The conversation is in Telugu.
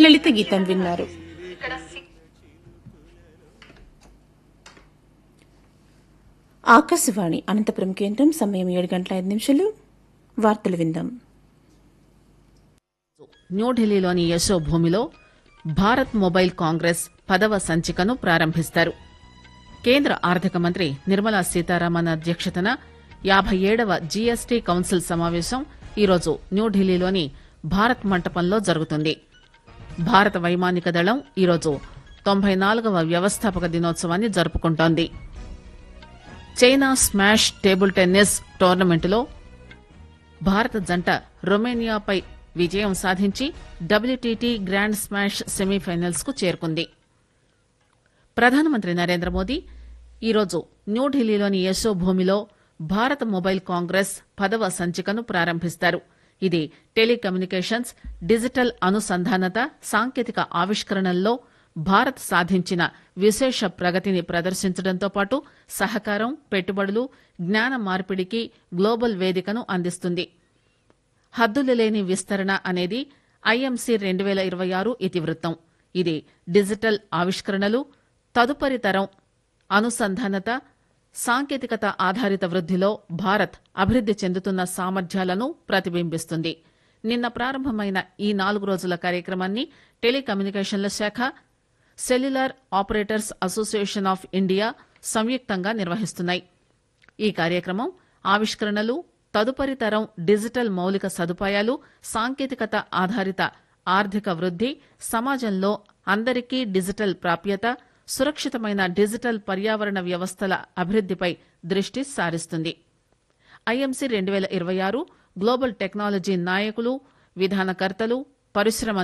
లలిత గీతం విన్నారు ఆకాశవాణి అనంతపురం కేంద్రం సమయం ఏడు గంటల ఐదు నిమిషాలు వార్తలు విందాం న్యూఢిల్లీలోని యశోభూమిలో భారత్ మొబైల్ కాంగ్రెస్ పదవ సంచికను ప్రారంభిస్తారు కేంద్ర ఆర్థిక మంత్రి నిర్మలా సీతారామన్ అధ్యక్షతన యాభై ఏడవ జీఎస్టీ కౌన్సిల్ సమావేశం ఈరోజు న్యూఢిల్లీలోని భారత్ మంటపంలో జరుగుతుంది భారత వైమానిక దళం ఈరోజు తొంభై నాలుగవ వ్యవస్థాపక దినోత్సవాన్ని జరుపుకుంటోంది చైనా స్మాష్ టేబుల్ టెన్నిస్ టోర్నమెంటులో భారత జంట రొమేనియాపై విజయం సాధించి డబ్ల్యూటీటీ గ్రాండ్ స్మాష్ సెమీఫైనల్స్ కు చేరుకుంది ప్రధానమంత్రి నరేంద్ర మోదీ ఈరోజు న్యూఢిల్లీలోని యశోభూమిలో భారత మొబైల్ కాంగ్రెస్ పదవ సంచికను ప్రారంభిస్తారు ఇది టెలికమ్యూనికేషన్స్ డిజిటల్ అనుసంధానత సాంకేతిక ఆవిష్కరణల్లో భారత్ సాధించిన విశేష ప్రగతిని ప్రదర్శించడంతో పాటు సహకారం పెట్టుబడులు జ్ఞాన మార్పిడికి గ్లోబల్ వేదికను అందిస్తుంది హద్దులు లేని విస్తరణ అనేది ఐఎంసీ రెండు పేల ఇరవై ఆరు ఇతివృత్తం ఇది డిజిటల్ ఆవిష్కరణలు తదుపరి తరం అనుసంధానత సాంకేతికత ఆధారిత వృద్దిలో భారత్ అభివృద్ది చెందుతున్న సామర్థ్యాలను ప్రతిబింబిస్తుంది నిన్న ప్రారంభమైన ఈ నాలుగు రోజుల కార్యక్రమాన్ని టెలికమ్యూనికేషన్ల శాఖ cellular operators association of India సంయుక్తంగా నిర్వహిస్తున్నాయి ఈ కార్యక్రమం ఆవిష్కరణలు తదుపరి తరం డిజిటల్ మౌలిక సదుపాయాలు సాంకేతికత ఆధారిత ఆర్థిక వృద్ది సమాజంలో అందరికీ డిజిటల్ ప్రాప్యత సురక్షితమైన డిజిటల్ పర్యావరణ వ్యవస్థల అభివృద్దిపై దృష్టి సారిస్తుంది ఐఎంసీ రెండు పేల ఇరవై ఆరు గ్లోబల్ టెక్నాలజీ నాయకులు విధానకర్తలు పరిశ్రమ